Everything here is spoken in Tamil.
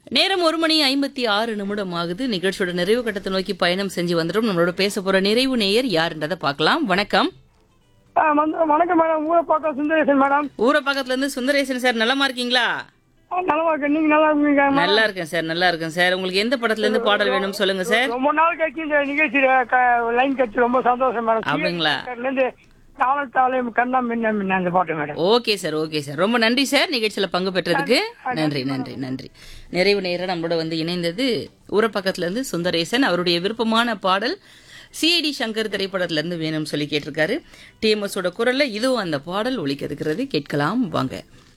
நேரம் ஒரு மணி ஐம்பத்தி ஆறு நிமிடம் ஆகுது நிகழ்ச்சியோட நிறைவு கட்டத்தை நோக்கி பயணம் செஞ்சு வந்துடும் நம்மளோட பேச போற நிறைவு நேயர் யாருன்றதை பார்க்கலாம் வணக்கம் ஆ, வந்து- வணக்கம் மேடம் ஊரை பார்க்க சுந்தரேசன் மேடம் ஊர பக்கத்துல இருந்து சுந்தரேசன் சார் நலமா இருக்கீங்களா ஆ, நலமா இருக்கு நீங்க நல்லா இருக்கீங்க மேடம்? நல்லா இருக்கேன் சார் நல்லா இருக்கேன் சார் உங்களுக்கு எந்த படத்துல இருந்து பாடல் வேணும் சொல்லுங்க சார் ரொம்ப நாள் கழிச்சு இந்த நிகழ்ச்சி லைன் கட்சி ரொம்ப சந்தோஷம் மேடம் அப்படிங்களா? இருந்து தாளத்தாலையும் கண்ணா மின்ன மின்ன அந்த பாட்டு madam okay sir okay sir ரொம்ப நன்றி சார் நிகழ்ச்சியில பங்கு பெற்றதுக்கு நன்றி நன்றி நன்றி நிறைவு நேரம் நம்மளோட வந்து இணைந்தது ஊரப்பக்கத்துல இருந்து சுந்தரேசன் அவருடைய விருப்பமான பாடல் சிஐடி சங்கர் திரைப்படத்துல இருந்து வேணும்னு சொல்லி கேட்டிருக்காரு டிஎம்எஸோட குரல்ல இதுவும் அந்த பாடல் ஒலிக்க இருக்கிறது கேட்கலாம் வாங்க